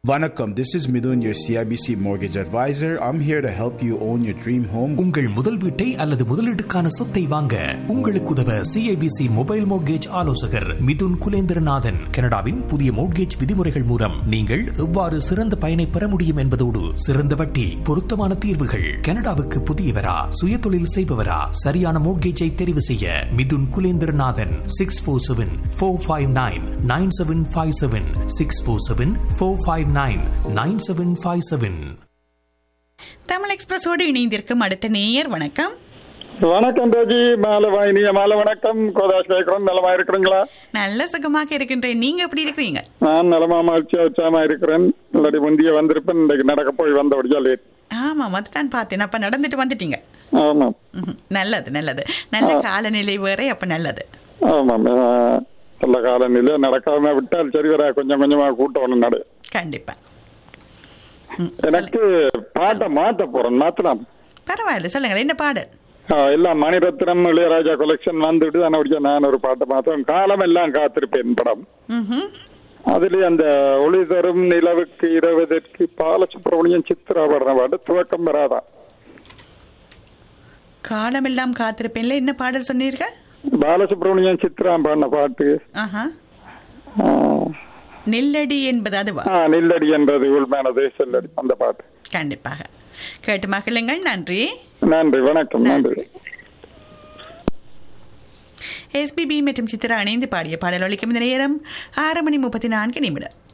Vanakkam, this is Midun, your CIBC mortgage advisor. I'm here to help you own your dream home. உங்கள் முதல் வீட்டை அல்லது முதலீட்டுக்கான சொத்தை வாங்க உங்களுக்கு உதவ சிஐபிசி மொபைல் மோட்கேஜ் ஆலோசகர் மிதுன் குலேந்திரநாதன் கனடாவின் புதிய மோட்கேஜ் விதிமுறைகள் மூலம் நீங்கள் எவ்வாறு சிறந்த பயனை பெற முடியும் என்பதோடு சிறந்த வட்டி பொருத்தமான தீர்வுகள் கனடாவுக்கு புதியவரா சுயதொழில் செய்பவரா சரியான மோட்கேஜை தெரிவு செய்ய Mithun Kulendranathan six four seven four five nine nine seven five seven six four seven four five nine nine seven five seven Tamil எக்ஸ்பிரஸோடு இணைந்திருக்கும் அடுத்த நேயர் வணக்கம் வணக்கம் ராஜி மாலை வாயினிய மாலை வணக்கம் கோதாஸ் கேட்கிறோம் நலமா இருக்கிறீங்களா நல்ல சுகமாக இருக்கின்றேன் நீங்க எப்படி இருக்கிறீங்க நான் நலமா மகிழ்ச்சியா உற்சாகமா இருக்கிறேன் இல்லாட்டி முந்திய வந்திருப்பேன் இன்றைக்கு நடக்க போய் வந்தபடியா லேட் ஆமாம் அதுதான் பார்த்தேன் அப்ப நடந்துட்டு வந்துட்டீங்க ஆமாம் ம்ஹும். நல்லது நல்லது நல்ல காலநிலை வேற அப்ப நல்லது ஆமாம் ஆஹ், நல்ல காலநிலை நடக்காம விட்டால் சரி வரா கொஞ்சம் கொஞ்சமா கூட்டம் ஒண்ணு நடு கண்டிப்பா ம், எனக்கு பாட்டை மாத்த போறேன் மாத்தலாம் பரவாயில்ல சொல்லுங்க என்ன பாடு ஆஹ், எல்லாம் மணிரத்னம் இளையராஜா கொலெக்ஷன் வந்துட்டு அதனுடைய நான் ஒரு பாட்டை மாத்தேன் காலம் எல்லாம் காத்திருப்பேன் படம் ம்ஹும். அதுல அந்த ஒளி தரும் நிலவுக்கு இரவதற்கு பாலசுப்ரமணியம் சித்ரா பாடுற பாட்டு துவக்கம் வராதான் காலமெல்லாம் காத்திருப்பேன்ல என்ன பாடல் சொன்னீர்கள் பாலசுப்ரமணியம் சித்ரா பாடின பாட்டு ஆஹா ஆ, நெல்லடி என்பது அதுவா ஆ, நில்லடி என்றது உள்மேனது செல்லடி அந்த பாட்டு கண்டிப்பாக கேட்டு மகிழுங்கள் நன்றி நன்றி வணக்கம் நன்றி எஸ்பிபி மற்றும் சித்ரா இணைந்து பாடிய பாடல் ஒலிக்கும் இந்த நேரம் ஆறு மணி முப்பத்தி நான்கு நிமிடம்